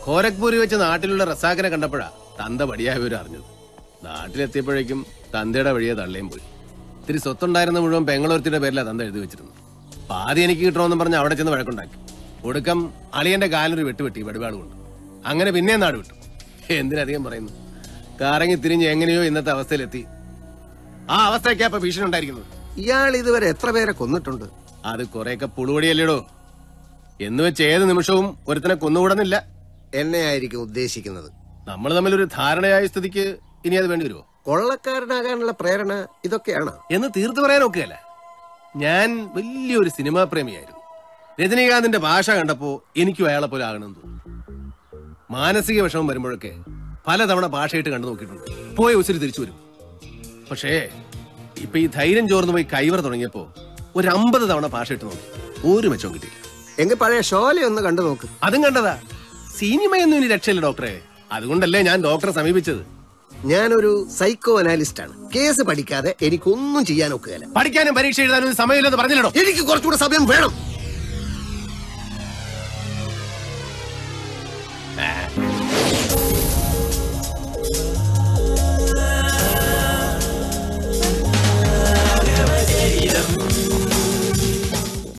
ഖോരഗ്പൂരിൽ വെച്ച് നാട്ടിലുള്ള റസാഖിനെ കണ്ടപ്പോഴാ തന്ത വടിയായ വിവരം അറിഞ്ഞത് നാട്ടിലെത്തിയപ്പോഴേക്കും തന്തയുടെ വഴിയെ തള്ളിയും പോയി ഇത്തിരി സ്വത്തുണ്ടായിരുന്ന മുഴുവൻ പെങ്ങളൊരുത്തിയുടെ പേരിലാണ് തന്ത എഴുതി വെച്ചിരുന്നു പാതി എനിക്ക് കിട്ടണമെന്ന് പറഞ്ഞ് അവിടെ ചെന്ന് വഴക്കുണ്ടാക്കി ഒടുക്കം അളിയന്റെ കാലിനൊരു വെട്ടുപെട്ടി വെടിപാട് കൊണ്ട് അങ്ങനെ പിന്നെ നാട് വിട്ടു എന്തിനധികം പറയുന്നു കറങ്ങി തിരിഞ്ഞ് എങ്ങനെയോ ഇന്നത്തെ അവസ്ഥയിലെത്തി ആ അവസ്ഥയ്ക്കാ ഇപ്പൊ ഭീഷണി ഉണ്ടായിരിക്കുന്നത് ഇയാൾ ഇതുവരെ എത്ര പേരെ കൊന്നിട്ടുണ്ട് അത് കുറെയൊക്കെ പുളുവടിയല്ലേടോ എന്ന് വെച്ച് ഏത് നിമിഷവും ഒരുത്തനെ കൊന്നുകൂടുന്നില്ല എന്നെ ആയിരിക്കും ഉദ്ദേശിക്കുന്നത് നമ്മൾ തമ്മിലൊരു ധാരണയായ സ്ഥിതിക്ക് ഇനി അത് വേണ്ടി വരുമോ കൊള്ളക്കാരനാകാനുള്ള പ്രേരണ ഇതൊക്കെയാണ് എന്ന് തീർത്തു പറയാൻ ഒക്കുകയല്ല ഞാൻ വലിയൊരു സിനിമാ പ്രേമിയായിരുന്നു രജനീകാന്തിന്റെ ഭാഷ കണ്ടപ്പോ എനിക്കും അയാളെ പോലെ ആകണമെന്ന് തോന്നുന്നു മാനസിക വിഷമം വരുമ്പോഴൊക്കെ പലതവണ ഭാഷയിട്ട് കണ്ടു നോക്കിയിട്ടുണ്ട് പോയ ഉസിരി തിരിച്ചു വരും പക്ഷേ ഇപ്പൊ ഈ ധൈര്യം ചോർന്നു പോയി കൈവർ തുടങ്ങിയപ്പോ ഒരു അമ്പത് തവണ ഭാഷയിട്ട് നോക്കി ഒരു മെച്ചവും കിട്ടിയില്ല എങ്കിൽ പഴയ ഷോലെ ഒന്ന് കണ്ടു നോക്ക് അതും കണ്ടതാ സിനിമയൊന്നും ഇനി രക്ഷയില്ല ഡോക്ടറെ അതുകൊണ്ടല്ലേ ഞാൻ ഡോക്ടറെ സമീപിച്ചത് ഞാനൊരു സൈക്കോ അനാലിസ്റ്റ് ആണ് കേസ് പഠിക്കാതെ എനിക്കൊന്നും ചെയ്യാൻ ഒക്കുകയില്ല പഠിക്കാനും പരീക്ഷ എഴുതാനും സമയമില്ലെന്ന് പറഞ്ഞില്ലടോ എനിക്ക് കുറച്ചുകൂടെ സമയം വേണം